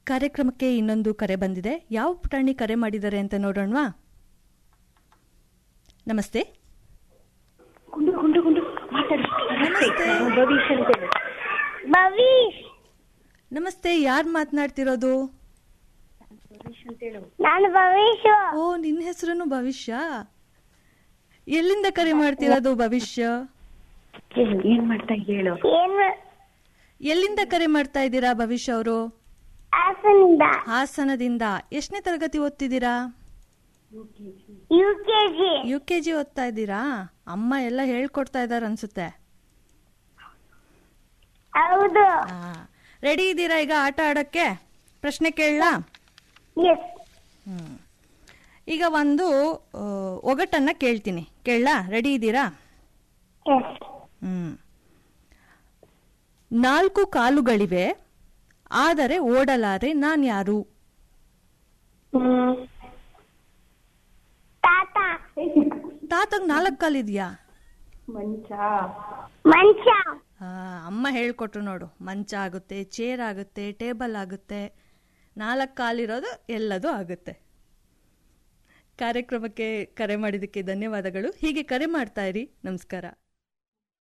ಕಾರ್ಯಕ್ರಮಕ್ಕೆ ಇನ್ನೊಂದು ಕರೆ ಬಂದಿದೆ ಯಾವ ಪುಟಾಣಿ ಕರೆ ಮಾಡಿದ್ದಾರೆ ಅಂತ ನೋಡೋಣವಾ ನಮಸ್ತೆ ಗುಂಡು ಗುಂಡು ಗುಂಡು ಮಾತಾಡಿ ನಮಸ್ತೆ. ಭವಿಷ್ ಅಂತ ಹೇಳು ಭವಿಷ್ ನಮಸ್ತೆ ಯಾರು ಮಾತನಾಡ್ತಿರೋದು ಭವಿಷ್ ಅಂತ ಹೇಳು ನಾನು ಭವಿಷ್ ಓ ನಿನ್ನ ಹೆಸರು ಭವಿಷ್ಯ ಎಲ್ಲಿಂದ ಕರೆ ಮಾಡ್ತಿರೋದು ಭವಿಷ್ಯ ಹೇಳು ಏನ್ ಮಾಡ್ತಾ ಹೇಳು ಏನ್ ಎಲ್ಲಿಂದ ಕರೆ ಮಾಡ್ತಾ ಇದ್ದೀರಾ ಭವಿಷ್ಯ ಅವರು ಹಾಸನಿಂದ ಹಾಸನದಿಂದ ಎಷ್ಟನೇ ತರಗತಿ ಓದ್ತಿದ್ದೀರಾ U K G U K G ಓದ್ತಾ ಇದ್ದೀರಾ ಅಮ್ಮ ಎಲ್ಲ ಹೇಳ್ಕೊಡ್ತಾ ಇದ್ದಾರೆ ಅನ್ಸುತ್ತೆ ಹೌದು ರೆಡಿ ಇದ್ದೀರಾ ಈಗ ಆಟ ಆಡಕ್ಕೆ ಪ್ರಶ್ನೆ ಕೇಳಲಾ ಎಸ್ ಈಗ ಒಂದು ಆ, ಒಗಟನ್ನ ಕೇಳ್ತೀನಿ ಕೇಳಲಾ ರೆಡಿ ಇದ್ದೀರಾ ಎಸ್ ಹ್ಮ್ ನಾಲ್ಕು ಕಾಲುಗಳಿವೆ ಆದರೆ ಓಡಲಾರೆ ನಾನು ಯಾರು ತಾತ ತಾತಂಗ್ ನಾಲ್ಕು ಕಾಲಿದ್ಯಾ ಮಂಚ ಮಂಚ ಆ, ಅಮ್ಮ ಹೇಳ್ಕೊಟ್ರು ನೋಡು ಮಂಚ ಆಗುತ್ತೆ ಚೇರ್ ಆಗುತ್ತೆ ಟೇಬಲ್ ಆಗುತ್ತೆ ನಾಲ್ಕು ಕಾಲಿರೋದು ಎಲ್ಲದೂ ಆಗುತ್ತೆ ಕಾರ್ಯಕ್ರಮಕ್ಕೆ ಕರೆ ಮಾಡಿದ್ದಕ್ಕೆ ಧನ್ಯವಾದಗಳು ಹೀಗೆ ಕರೆ ಮಾಡ್ತಾ ಇರಿ ನಮಸ್ಕಾರ